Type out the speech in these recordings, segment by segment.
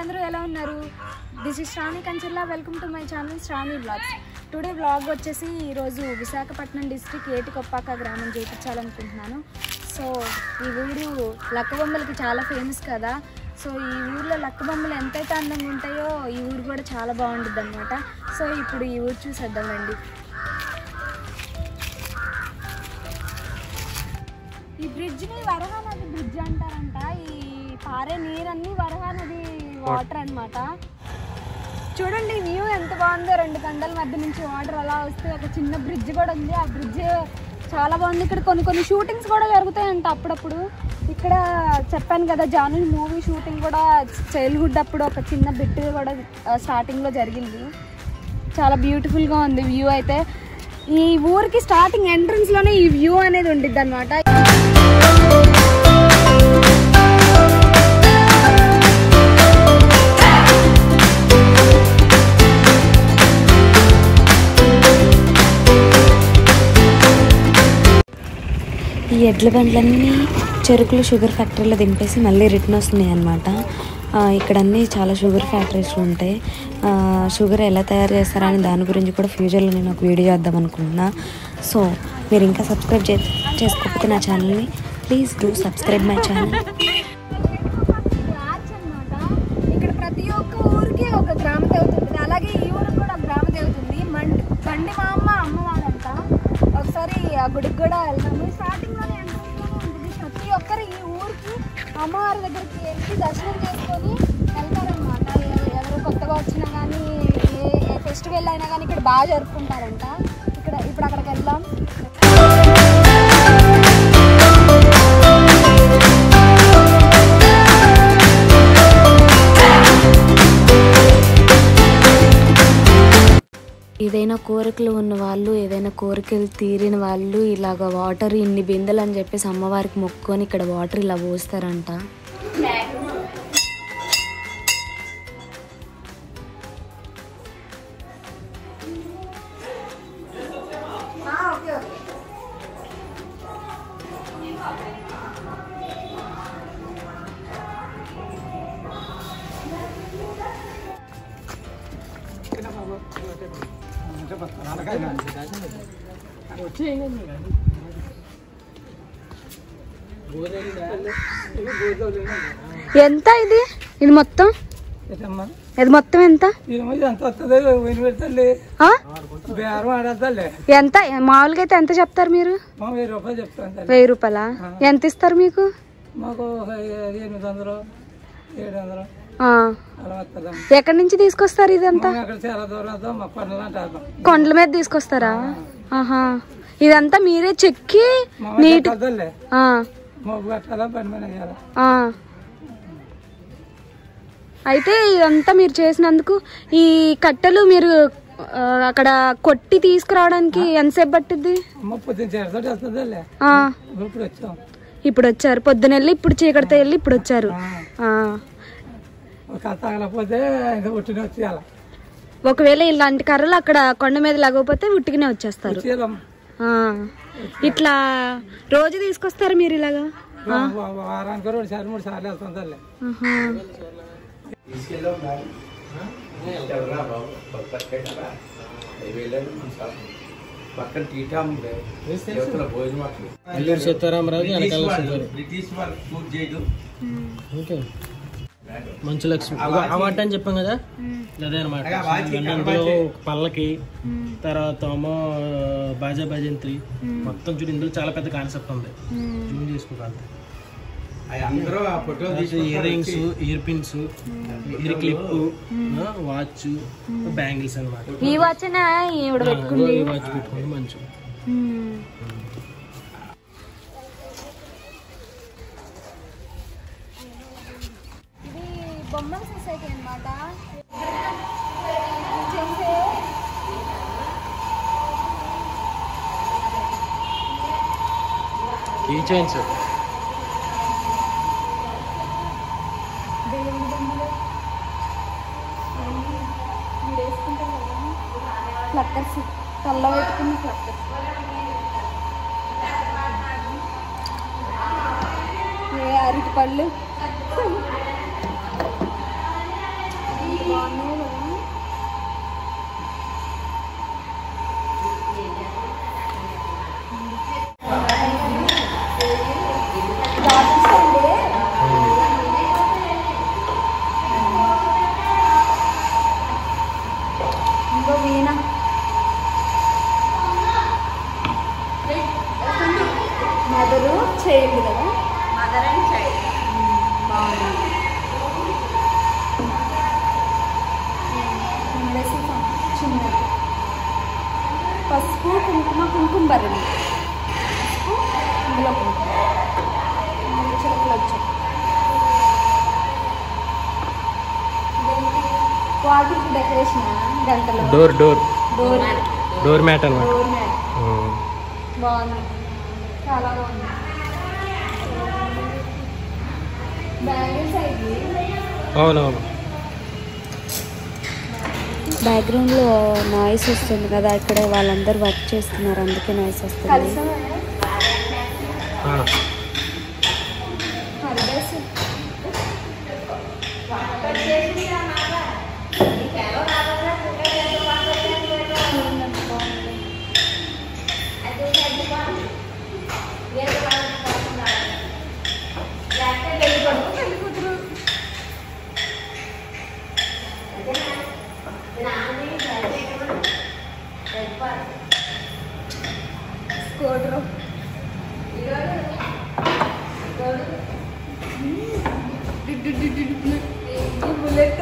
అందరూ ఎలా ఉన్నారు this is Sravani Kanchella welcome to my channel Sravani vlogs today vlog వచ్చేసి ఈరోజు విశాఖపట్నం డిస్ట్రిక్ట్ ఏటికొప్పాక గ్రామం చేయించాలనుకుంటున్నాను సో ఈ ఊరు లక్క బొమ్మలకి చాలా ఫేమస్ కదా సో ఈ ఊర్లో లక్క బొమ్మలు ఎంతైతే అందంగా ఉంటాయో ఈ ఊరు కూడా చాలా బాగుంటుంది అనమాట సో ఇప్పుడు ఈ ఊరు చూసేద్దామండి ఈ బ్రిడ్జ్ని వరహా నది బ్రిడ్జ్ అంటారంట ఈ పారే నీరన్నీ వరహా నది వాటర్ అన్నమాట చూడండి వ్యూ ఎంత బాగుందో రెండు కండల మధ్య నుంచి వాటర్ అలా వస్తే ఒక చిన్న బ్రిడ్జ్ కూడా ఉంది ఆ బ్రిడ్జ్ చాలా బాగుంది ఇక్కడ కొన్ని కొన్ని షూటింగ్స్ కూడా జరుగుతాయంట అప్పుడప్పుడు ఇక్కడ చెప్పాను కదా జాను మూవీ షూటింగ్ కూడా చైల్డ్హుడ్ అప్పుడు ఒక చిన్న బిట్ కూడా స్టార్టింగ్లో జరిగింది చాలా బ్యూటిఫుల్గా ఉంది వ్యూ అయితే ఈ ఊరికి స్టార్టింగ్ ఎంట్రన్స్లోనే ఈ వ్యూ అనేది ఉండిద్ది అనమాట ఈ ఎడ్ల బండ్లన్నీ చెరుకులు షుగర్ ఫ్యాక్టరీలో దింపేసి మళ్ళీ రిటర్న్ వస్తున్నాయి అనమాట ఇక్కడ అన్నీ చాలా షుగర్ ఫ్యాక్టరీస్ ఉంటాయి ఆ, షుగర్ ఎలా తయారు చేస్తారని దాని గురించి కూడా ఫ్యూచర్లో నేను ఒక వీడియో చేద్దాం అనుకుంటున్నా సో మీరు ఇంకా సబ్స్క్రైబ్ చే చేసుకోకపోతే నా ఛానల్ని please do subscribe my channel arch అన్నమాట ఇక్కడ ప్రతి ఒక్క ఊరికి ఒక గ్రామ దేవత ఉంటుంది అలాగే ఈ ఊరికి కూడా గ్రామ దేవత ఉంది మండి బండి మా అమ్మ అమ్మవారంట ఒకసారి ఆ గుడికి కూడా వెళ్తాము స్టార్టింగ్ లోనే entrance లోనే ఉంటుంది ప్రతి ఒక్కరు ఈ ఊరికి అమ్మవారి దగ్గరికి వెళ్ళి దర్శనం చేసుకొని వెళ్తారనమాట ఎవరు కొత్తగా వచ్చినా కానీ ఏ ఏ ఫెస్టివల్ అయినా కానీ ఇక్కడ బాగా జరుపుకుంటారంట ఇక్కడ ఇప్పుడు అక్కడికి వెళ్దాం ఏదైనా కోరికలు ఉన్న వాళ్ళు ఏదైనా కోరికలు తీరిన వాళ్ళు ఇలాగ వాటర్ ఇన్ని బిందెలు అని చెప్పేసి అమ్మవారికి మొక్కుకొని ఇక్కడ వాటర్ ఇలా పోస్తారంట ఎంత ఇది ఇది మొత్తం ఇది మొత్తం ఎంత ఎంత వస్తుంది వెయ్యి పెడతాండి ఆ? బేరం ఆడేద్దాంలే ఎంత మామూలుగా అయితే ఎంత చెప్తారు మీరు మా వెయ్యి రూపాయలు చెప్తాను తల్లి వెయ్యి రూపాయలా ఎంత ఇస్తారు మీకు మాకు ఎనిమిది వందలు ఏడు వందలు ఆ. అలా వస్తుందాం ఎక్కడి నుంచి తీసుకొస్తారు ఇదంతా మేము అక్కడ చాలా దూరం వద్దాం మా పనులు అంటారు కొండల మీద తీసుకొస్తారా ఆహా ఇదంతా మీరే చెక్కి మా నీట్ వద్దాంలే ఆ, మబ్బు కట్టాలా పని మీద వేయాలా ఆ. అయితే ఇదంతా మీరు చేసినందుకు ఈ కట్టెలు మీరు ఆ, అక్కడ కొట్టి తీసుకురావడానికి ఎంతసేపు పట్టుద్ది అమ్మ పొద్దున్న చేరుతోటి వస్తుందిలే ఆ, ఇప్పుడు వచ్చాం ఇప్పుడు వచ్చారు పొద్దున వెళ్ళి ఇప్పుడు చీకటితో వెళ్ళి ఇప్పుడు వచ్చారు ఆ. ఒక తగలకపోతే ఇంకా ఉట్టిన వచ్చేయాలి ఒకవేళ ఇలాంటి కర్రలు అక్కడ కొండ మీద లేకపోతే ఉట్టిగానే వచ్చేస్తారు వచ్చేదాం ఆ. ఇట్లా రోజు తీసుకొస్తారు మీరు ఇలాగా వారానికి రెండు సార్లు మూడు సార్లు వెళ్తాం తల్లి ఆహా. పక్కన టీటా ఉంది యువతల భోజనం అట్లు అల్లూరు సీతారామరాజు వెనకాల సుందరి బ్రిటిష్ వాళ్ళు పూర్తి చేయడం ఓకే మంచు లక్ష్మి అవార్డు అని చెప్పాం కదా అదే అనమాట అందులో ఒక పల్లకి తర్వాత ఏమో బాజా భజంత్రి మొత్తం చూడు ఇందులో చాలా పెద్ద కాన్సెప్ట్ ఉంది జూమ్ చేసుకోవాలి అవి అందరూ ఆ ఫోటో తీసి ear rings ear pins ear clip watch bangles అనమాట ఈ వాచన ఈవిడ పెట్టుకుంది వాచ్ పెట్టుకుంటే మంచి ఉమ్. ఇది బొమ్మల సొసైటీ అనమాట ఈ చైన్స్ దేవుడి బొమ్మలు అవన్నీ మీరు వేసుకుంటారు కదా ఫ్లక్కర్స్ తల్ల పెట్టుకున్న ఫ్లక్కర్స్ ఏ అరటి పళ్ళు బాగున్నాయి కదా బాటిల్స్ అండి ఇంకో వీణ మదరు చైల్డ్ కదా మదర్ అండ్ చైల్డ్ బాగుంది చిన్నది పసుపు కుంకుమ కుంకుమ బర్రెలు పసుపు ఇందులో కుంకుమ ఇందులో చిలకలు వచ్చాయి వాటికి డెకరేషన్ గంటలు door door door door mat అనమాట డోర్ మ్యాట్ బాగుంది చాలా బాగుంది బ్యాంగిల్స్ అయితే అవునవును బ్యాక్గ్రౌండ్లో నాయిస్ వస్తుంది కదా ఇక్కడ వాళ్ళందరూ వర్క్ చేస్తున్నారు అందుకే నాయిస్ వస్తుంది కలిసి ఆ, హరిదాస్ స్కూటర్ బుల్లెట్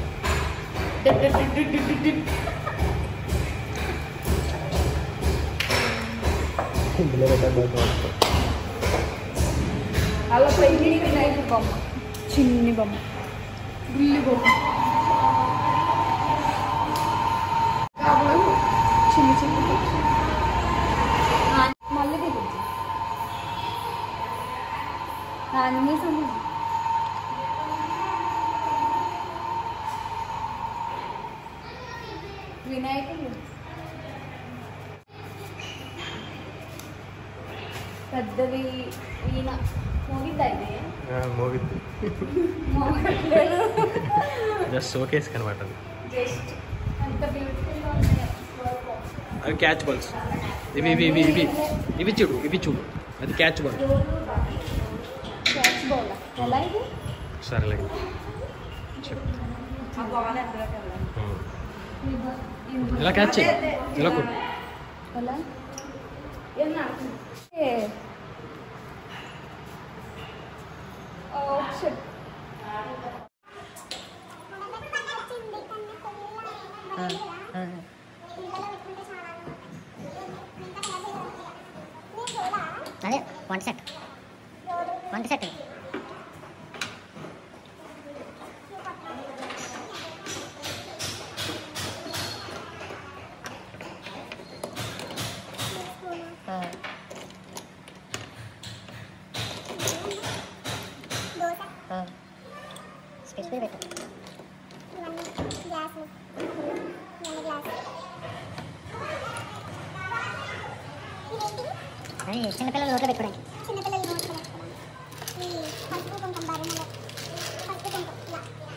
అలా పెళ్లి వినాయక బొమ్మ చిన్ని బొమ్మ గుల్లి బొమ్మ అప్పుడు చిన్ని చిన్ని బొమ్మ. ఆ, మళ్ళీ దిగుద్ది ఆంజనేయ స్వామి వినాయకుడు పెద్దవి ఈయన మోగిద్దా ఇది ఆ, మోగిద్ది మోగట్లేదు జస్ట్ షోకేస్ అనమాట అది జస్ట్ ఎంత బ్యూటిఫుల్గా ఉన్నాయో అవి క్యాచ్ బాల్స్ ఇవి ఇవి ఇవి ఇవి ఇవి చూడు ఇవి చూడు అది క్యాచ్ బాల్ క్యాచ్ బాల్ ఎలా ఇది సరేలే చెప్పు ఆ బాల్ ఎంతలోకి వెళ్ళాలి ఉమ్. ఇలా క్యాచ్ చేయి ఇలా కొట్టు ఎలా ఎలా ఏ ఓ షిట్ అదే వంట సెట్ వంట సెట్ స్పెసిఫిక్ పెట్టు అది చిన్నపిల్లలు నోట్లో పెట్టుకోవడానికి చిన్నపిల్లలు నోట్ పెట్టుకోవడం ఈ పసుపు కుంకుమ బరణలో పసుపు కుంకుమ ఇలా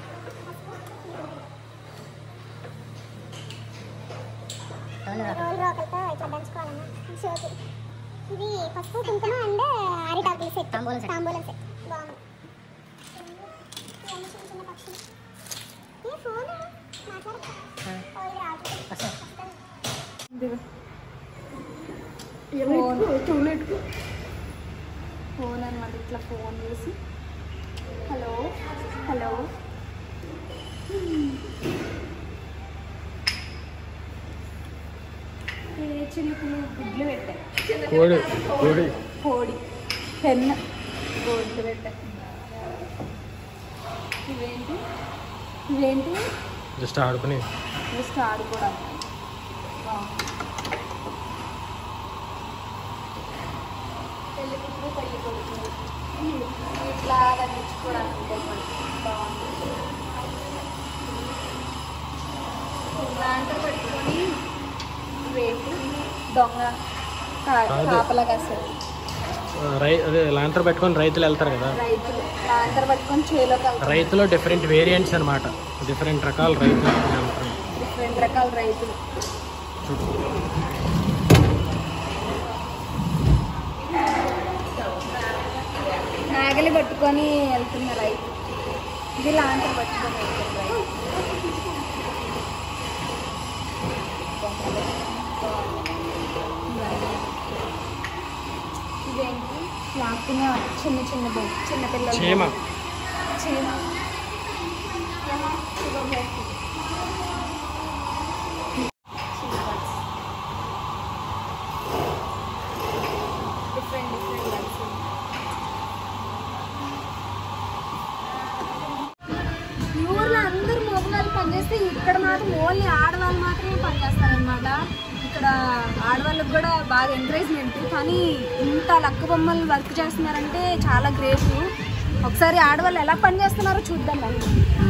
రోల్ రోకలతో ఇట్లా దంచుకోవాలన్నా షోకి ఇది పసుపు కుంకుమ అండ్ అరిటాకులు సెట్ తాంబూలం set. తాంబూలం సెట్ బాగుంది ఇవన్నీ చిన్న చిన్న పక్షులు ఏ ఫోన్ మాట్లాడతా ఓ ఇది రాదు ఫోన్ చూడలేదు ఫోన్ అనమాట ఇట్లా ఫోన్ చేసి హలో హలో ఏ చిలుకలు గుడ్లు పెట్టాయి కోడి కోడి కోడి పెన్ గోడ్లు పెట్టాయి ఇవేంటి ఇవేంటి జస్ట్ ఆడుకుని జస్ట్ ఆడుకోవడానికి పెళ్లి కూతురు పెళ్లి కొడుకు ఇట్లా తగ్గించుకోవడానికి బొమ్మలు బాగుంది దాంట్లో పెట్టుకొని రేపు దొంగ కా- కాదు. కాపలా కాసేది రై అదే లాంతర్ పెట్టుకొని రైతులు వెళ్తారు కదా రైతులు లాంతర్ పట్టుకొని చేలోకి వెళ్తారు రైతులో డిఫరెంట్ వేరియంట్స్ అనమాట డిఫరెంట్ రకాల రైతులు వెళ్తారు డిఫరెంట్ రకాల రైతులు నాగలి పట్టుకొని వెళ్తున్న రైతు ఇది లాంతర్ పట్టుకొని వెళ్తున్న రైతు ఇదేంటి లాక్కునే చిన్న చిన్న బొమ్మ చిన్న పిల్లలు చీమ చీమ sugar factory different different life ఊర్లో అందరూ మగవాళ్ళు పనిచేస్తే ఇక్కడ మాత్రం ఓన్లీ ఆడవాళ్ళు మాత్రమే పనిచేస్తారనమాట ఇక్కడ ఆడవాళ్ళకి కూడా బాగా ఎంకరేజ్మెంట్ కానీ ఇంత లక్క బొమ్మలు వర్క్ చేస్తున్నారంటే చాలా గ్రేట్ ఒకసారి ఆడవాళ్ళు ఎలా పని చేస్తున్నారో చూద్దాం రండి.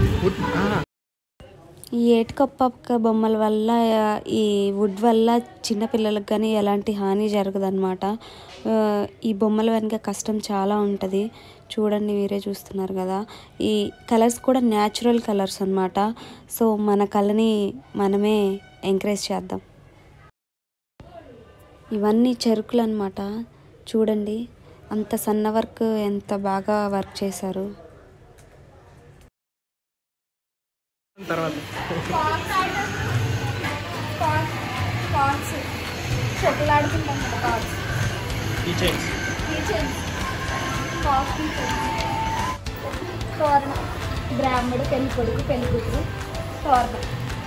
ఈ ఏటికొప్ప బొమ్మల వల్ల ఈ వుడ్ వల్ల చిన్నపిల్లలకు కానీ ఎలాంటి హాని జరగదన్నమాట ఆ, ఈ బొమ్మల వెనుక కష్టం చాలా ఉంటుంది చూడండి మీరే చూస్తున్నారు కదా ఈ కలర్స్ కూడా న్యాచురల్ కలర్స్ అన్నమాట సో మన కళని మనమే ఎంకరేజ్ చేద్దాం ఇవన్నీ చెరుకులు అనమాట చూడండి అంత సన్న వర్క్ ఎంత బాగా వర్క్ చేశారు తర్వాత కార్డ్స్ కార్డ్స్ షటిల్ ఆడుకుంటాం కదా కార్డ్స్ ఈ చైన్స్ కిచెన్స్ కాఫీ తోరణం బ్రాహ్మడు పెళ్లి కొడుకు పెళ్లి కూతురు తోరణం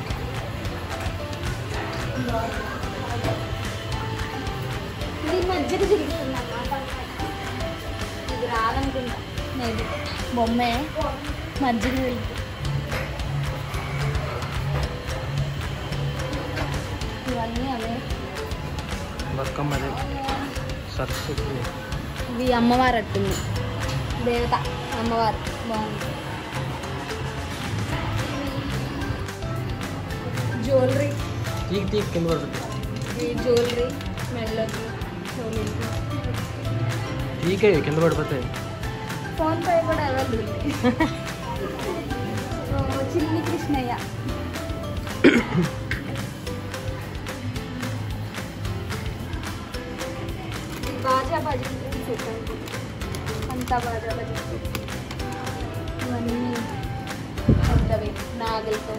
ఇది మధ్యలో తిరుగుతుంది అన్నమాట ఇది రాదనుకుంటా మేబీ బొమ్మే మధ్యలో వెళ్తుంది ఇవన్నీ అవే బతుకమ్మ అది సరస్వతి ఇది అమ్మవారు అట్టుంది దేవత అమ్మవారు బాగుంది జ్యువెలరీ తీకి తీకి కింద పడుతుంది ఈ జ్యువెలరీ మెల్లకి చెవులకి తీకే కింద పడిపోతాయి ఫోన్ పే కూడా అవైలబుల్ ఉంది ఓ, చిన్ని కృష్ణయ్య ఈ బాజా భజన సెట్ అంతా బాజా భజన సెట్ ఇవన్నీ కొత్తవి నాగలతో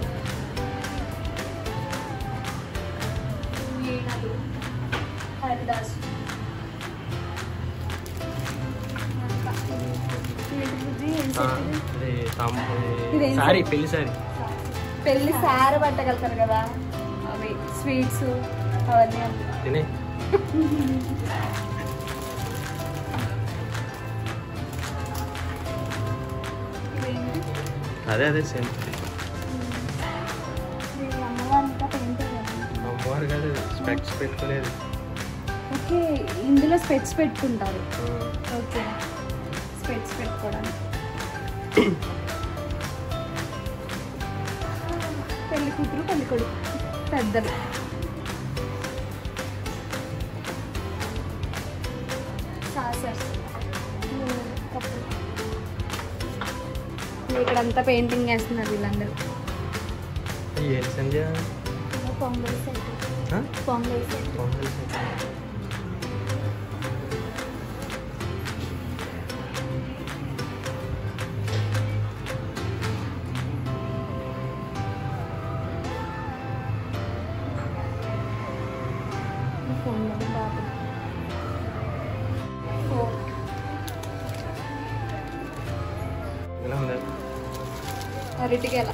వీణలు హరిదాసు అది తాం- ఇదేం సారీ పెళ్లి సారీ పెళ్లి సార పట్టగలుగుతారు కదా అవి స్వీట్స్ అవన్నీ అమ్ముతారు. తినే ఇవేంటి? అదే అదే సేమ్ ఇది అమ్మవారంతా పెయింటింగ్ అమ్మవారు కాదు స్పెక్స్ పెట్టుకునేది ఓకే ఇందులో స్పెట్స్ పెట్టుకుంటారు ఓకే స్పెట్స్ పెట్టుకోవడానికి పెళ్లి కూతురు పెళ్లి కొడుకు పెద్దలు సాసర్స్ కప్పులు ఇక్కడంతా పెయింటింగ్ వేస్తున్నారు వీళ్ళందరూ ఏంటి సంధ్య పొంగల్ సెట్ ఆ? Pongal set Pongal set. పొంగల్ బాబు ఫోర్ ఇలా ఉంది అరటిగెల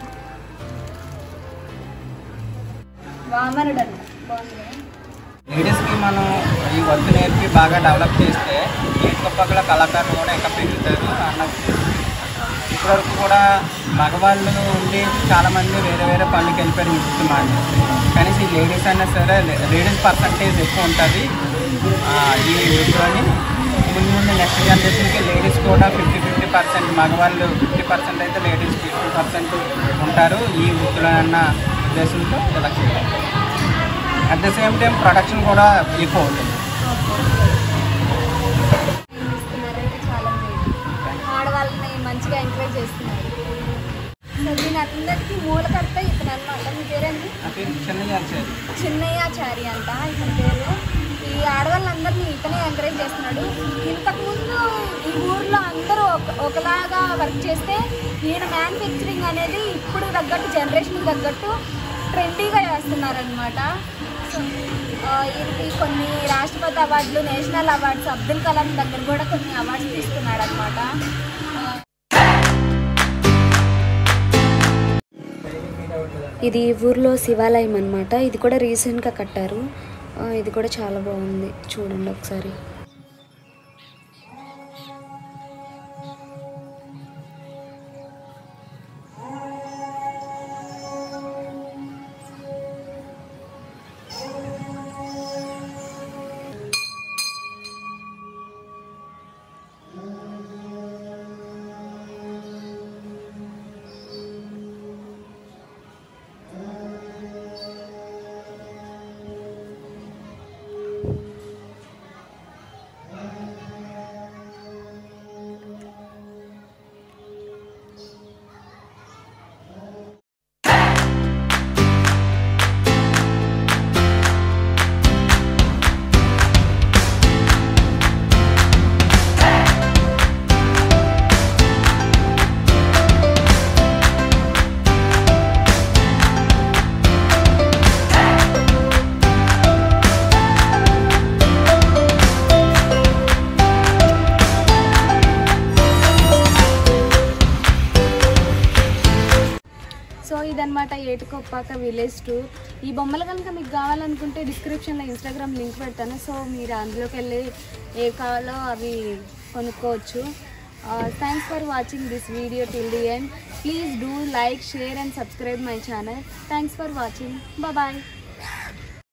వామనుడు అంట బాగుంది కదా? లేడీస్కి మనం ఈ వర్క్ నేర్పి బాగా డెవలప్ చేస్తే ఈ చుట్టుపక్కల కళాకారులు కూడా ఇంకా పెరుగుతారు అన్న ఉద్దేశం. ఇప్పటివరకు కూడా మగవాళ్ళు ఉండి చాలామంది వేరే వేరే పనులకి వెళ్ళిపోయారు ఈ వృత్తి మానేసి కనీసం ఈ లేడీస్ అయినా సరే లేడీస్ పర్సంటేజ్ ఎక్కువ ఉంటుంది ఆ, ఈ వృత్తిలోని ముందు ముందు నెక్స్ట్ జనరేషన్కి లేడీస్ కూడా ఫిఫ్టీ ఫిఫ్టీ పర్సెంట్ మగవాళ్ళు ఫిఫ్టీ పర్సెంట్ అయితే లేడీస్ ఫిఫ్టీ పర్సెంట్ ఉంటారు ఈ వృత్తిలో అన్న ఉద్దేశంతో ఇలా చేయాలి at the same time production కూడా ఎక్కువ అవుతుంది చేస్తున్నారు సో దీని అందరికీ మూలకర్త ఇతను అనమాట మీ పేరేంటి నా పేరు చిన్నయ్య ఆచారి చిన్నయ్యాచారి అంట ఇతని పేరు ఈ ఆడవాళ్ళందరినీ ఇతనే ఎంకరేజ్ చేస్తున్నాడు ఇంతకుముందు ఈ ఊర్లో అందరూ ఒక ఒకలాగా వర్క్ చేస్తే ఈయన మ్యానుఫ్యాక్చరింగ్ అనేది ఇప్పుడు తగ్గట్టు జనరేషన్ తగ్గట్టు ట్రెండీగా చేస్తున్నారనమాట సో ఆ, ఈయనకి కొన్ని రాష్ట్రపతి అవార్డులు నేషనల్ అవార్డ్స్ అబ్దుల్ కలాం దగ్గర కూడా కొన్ని అవార్డ్స్ తీసుకున్నాడు అనమాట ఇది ఈ ఊర్లో శివాలయం అనమాట ఇది కూడా రీసెంట్గా కట్టారు ఆ, ఇది కూడా చాలా బాగుంది చూడండి ఒకసారి సో ఇదనమాట ఏటుకొప్పాక విలేజ్ టూర్ ఈ బొమ్మలు కనుక మీకు కావాలనుకుంటే డిస్క్రిప్షన్లో ఇన్స్టాగ్రామ్ లింక్ పెడతాను సో మీరు అందులోకి వెళ్ళి ఏ కావాలో అవి కొనుక్కోవచ్చు thanks for watching this video till the end please do like share and subscribe my channel thanks for watching bye